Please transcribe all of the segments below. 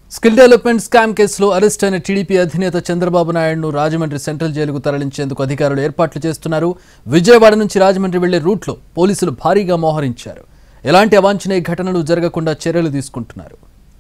skill development scam కేసులో arrest అయిన టీడీపీ అధినేత చంద్రబాబు నాయుడును రాజమండ్రి సెంట్రల్ జైలుకు తరలించేందుకు అధికారులు ఏర్పాట్లు చేస్తున్నారు విజయవాడ నుంచి రాజమండ్రి వెళ్లే రూట్లో పోలీసులు భారీగా మోహరించారు ఎలాంటి అవాంఛనీయ ఘటనలు జరగకుండా చర్యలు తీసుకుంటున్నారు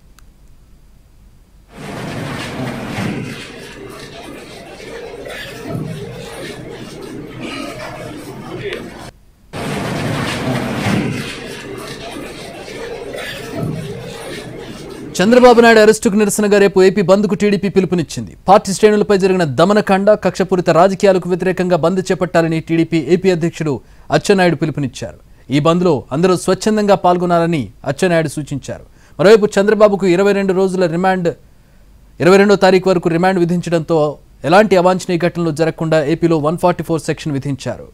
చంద్రబాబు నాయుడు అరెస్టుకు నిరసనగా రేపు ఏపీ బంద్కు టీడీపీ పిలుపునిచ్చింది పార్టీ శ్రేణులపై జరిగిన దమనకాండ కక్షపూరిత రాజకీయాలకు వ్యతిరేకంగా బంద్ చేపట్టాలని టీడీపీ ఏపీ అధ్యక్షుడు అచ్చెన్నాయుడు పిలుపునిచ్చారు ఈ బంద్లో అందరూ స్వచ్ఛందంగా పాల్గొనాలని అచ్చెన్నాయుడు సూచించారు మరోవైపు చంద్రబాబుకు ఇరవై రెండు రోజుల రిమాండ్ ఇరవై రెండో తారీఖు వరకు రిమాండ్ విధించడంతో ఎలాంటి అవాంఛనీయ ఘటనలు జరగకుండా ఏపీలో వన్ ఫార్టీ ఫోర్ సెక్షన్ విధించారు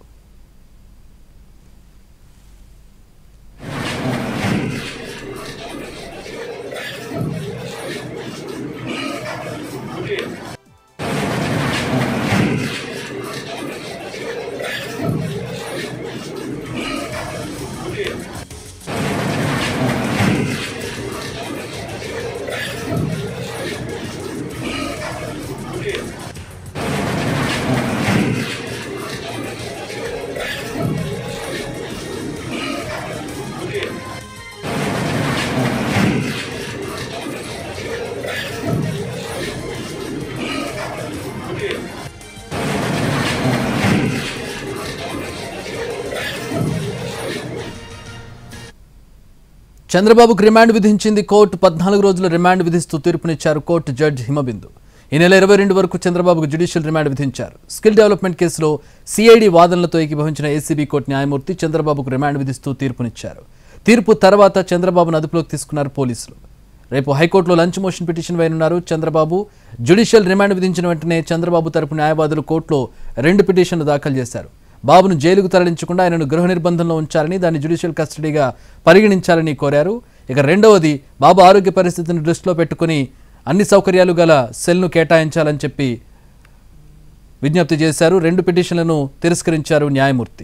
చంద్రబాబుకు రిమాండ్ విధించింది కోర్టు పద్నాలుగు రోజుల రిమాండ్ విధిస్తూ తీర్పునిచ్చారు కోర్టు జడ్జి హిమబిందు ఈ నెల ఇరవై రెండు వరకు చంద్రబాబుకు జ్యుడిషియల్ రిమాండ్ విధించారు స్కిల్ డెవలప్మెంట్ కేసులో సిఐడి వాదనలతో ఏకీభవించిన ఏసీబీ కోర్టు న్యాయమూర్తి చంద్రబాబుకు రిమాండ్ విధిస్తూ తీర్పునిచ్చారు తీర్పు తర్వాత చంద్రబాబును అదుపులోకి తీసుకున్నారు పోలీసులు రేపు హైకోర్టులో లంచ్ మోషన్ పిటిషన్ వేయనున్నారు చంద్రబాబు జ్యుడిషియల్ రిమాండ్ విధించిన వెంటనే చంద్రబాబు తరపు న్యాయవాదులు కోర్టులో రెండు పిటిషన్లు దాఖలు చేశారు బాబును జైలుకు తరలించకుండా ఆయనను గృహ నిర్బంధంలో ఉంచాలని దాన్ని జ్యుడిషియల్ కస్టడీగా పరిగణించాలని కోరారు ఇక రెండవది బాబు ఆరోగ్య పరిస్థితిని దృష్టిలో పెట్టుకుని అన్ని సౌకర్యాలు గల సెల్ను కేటాయించాలని చెప్పి విజ్ఞప్తి చేశారు రెండు పిటిషన్లను తిరస్కరించారు న్యాయమూర్తి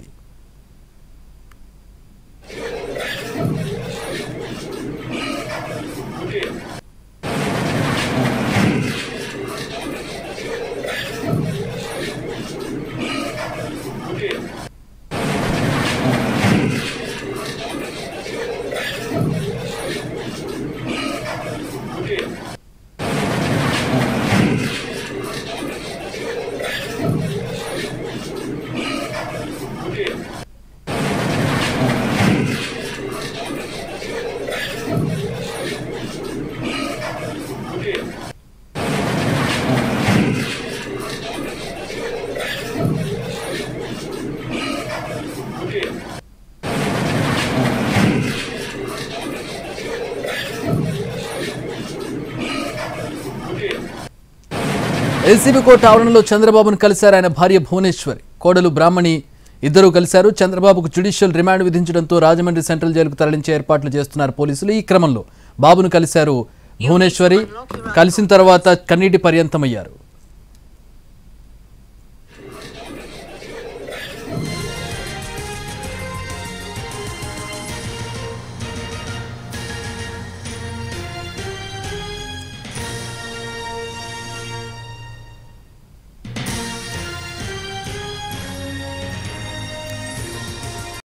ఎల్సీబీ కోర్టు ఆవరణలో చంద్రబాబును కలిశారు ఆయన భార్య భువనేశ్వరి కోడలు బ్రాహ్మణి ఇద్దరూ కలిశారు చంద్రబాబుకు జ్యుడిషియల్ రిమాండ్ విధించడంతో రాజమండ్రి సెంట్రల్ జైలుకు తరలించే ఏర్పాట్లు చేస్తున్నారు పోలీసులు ఈ క్రమంలో బాబును కలిశారు భువనేశ్వరి కలిసిన తర్వాత కన్నీటి పర్యంతమయ్యారు